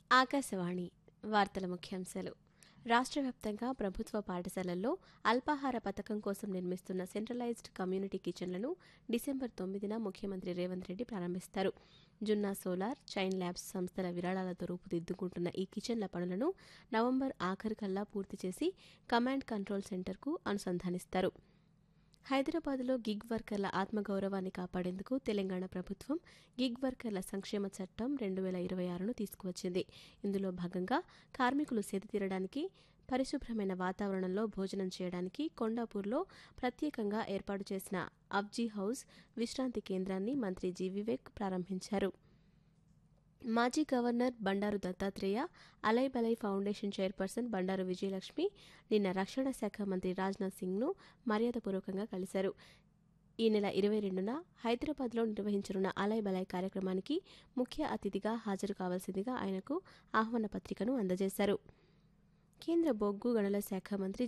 ఆకాశవాణి వార్తల ముఖ్యాంశాలు రాష్ట్ర వ్యాప్తంగా ప్రభుత్వ పాఠశాలల్లో అల్పాహార పథకం కోసం నిర్మిస్తున్న సెంట్రలైజ్డ్ కమ్యూనిటీ కిచెన్లను డిసెంబర్ తొమ్మిదిన ముఖ్యమంత్రి రేవంత్ రెడ్డి ప్రారంభిస్తారు జున్నా సోలార్ చైన్ ల్యాబ్స్ సంస్థల విరాళాలతో రూపుదిద్దుకుంటున్న ఈ కిచెన్ల పనులను నవంబర్ ఆఖరికల్లా పూర్తి చేసి కమాండ్ కంట్రోల్ సెంటర్కు అనుసంధానిస్తారు హైదరాబాద్లో గిగ్ వర్కర్ల ఆత్మగౌరవాన్ని కాపాడేందుకు తెలంగాణ ప్రభుత్వం గిగ్ వర్కర్ల సంక్షేమ చట్టం రెండు వేల ఇరవై ఆరును తీసుకువచ్చింది ఇందులో భాగంగా కార్మికులు సేద తీరడానికి పరిశుభ్రమైన వాతావరణంలో భోజనం చేయడానికి కొండాపూర్లో ప్రత్యేకంగా ఏర్పాటు చేసిన అబ్జీ హౌస్ విశ్రాంతి కేంద్రాన్ని మంత్రి జి వివేక్ ప్రారంభించారు మాజీ governor Bandaru Dattatreya Alai Balai foundation chairperson Bandaru Vijayalakshmi నిన్న రక్షణ శాఖ మంత్రి రాజ్నాథ్ సింగ్ను మర్యాదపూర్వకంగా కలిశారు ఈ నెల ఇరవై రెండున హైదరాబాద్లో నిర్వహించనున్న అలై బలై కార్యక్రమానికి ముఖ్య అతిథిగా హాజరు కావాల్సిందిగా ఆయనకు ఆహ్వాన పత్రికను అందజేశారు కేంద్ర బొగ్గు గనుల శాఖ మంత్రి